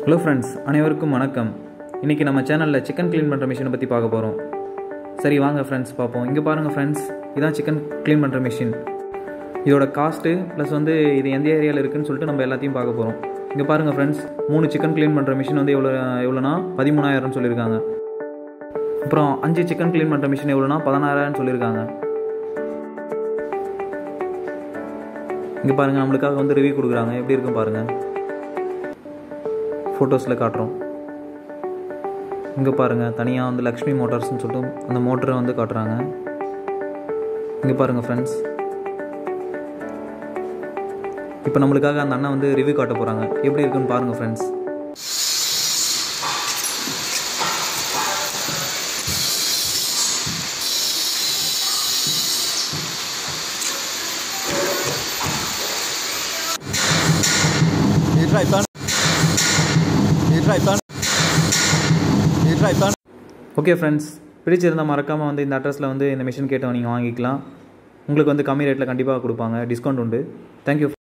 hello friends அனைவருக்கும் வணக்கம் இன்றைக்கி நம்ம சேனலில் சிக்கன் க்ளீன் பண்ணுற மிஷினை பற்றி பார்க்க போகிறோம் சரி வாங்க ஃப்ரெண்ட்ஸ் பார்ப்போம் இங்கே பாருங்கள் ஃப்ரெண்ட்ஸ் இதான் சிக்கன் க்ளீன் பண்ணுற மிஷின் இதோட காஸ்ட்டு ப்ளஸ் வந்து இது எந்த ஏரியாவில் இருக்குன்னு சொல்லிட்டு நம்ம எல்லாத்தையும் பார்க்க போகிறோம் இங்கே பாருங்கள் ஃப்ரெண்ட்ஸ் மூணு சிக்கன் க்ளீன் பண்ணுற மிஷின் வந்து எவ்வளோ எவ்வளோனா பதிமூணாயிரம்னு சொல்லியிருக்காங்க அப்புறம் அஞ்சு சிக்கன் க்ளீன் பண்ணுற மிஷின் எவ்வளோனா பதினாறாயிரம்னு சொல்லியிருக்காங்க இங்கே பாருங்கள் நம்மளுக்காக வந்து ரிவ்யூ கொடுக்குறாங்க எப்படி இருக்கும் பாருங்கள் ஃபோட்டோஸில் காட்டுறோம் இங்கே பாருங்கள் தனியாக வந்து லக்ஷ்மி மோட்டார்ஸ்னு சொல்லிட்டு அந்த மோட்டரை வந்து காட்டுறாங்க இங்கே பாருங்கள் ஃப்ரெண்ட்ஸ் இப்போ நம்மளுக்காக அந்த அண்ணன் வந்து ரிவ்யூ காட்ட போகிறாங்க எப்படி இருக்குன்னு பாருங்கள் ஃப்ரெண்ட்ஸ் ஓகே ஃப்ரெண்ட்ஸ் பிடிச்சிருந்தால் மறக்காமல் வந்து இந்த அட்ரஸில் வந்து இந்த மிஷின் கேட்டவங்க நீங்கள் வாங்கிக்கலாம் உங்களுக்கு வந்து கம்மி ரேட்டில் கண்டிப்பாக கொடுப்பாங்க டிஸ்கவுண்ட் உண்டு தேங்க்யூ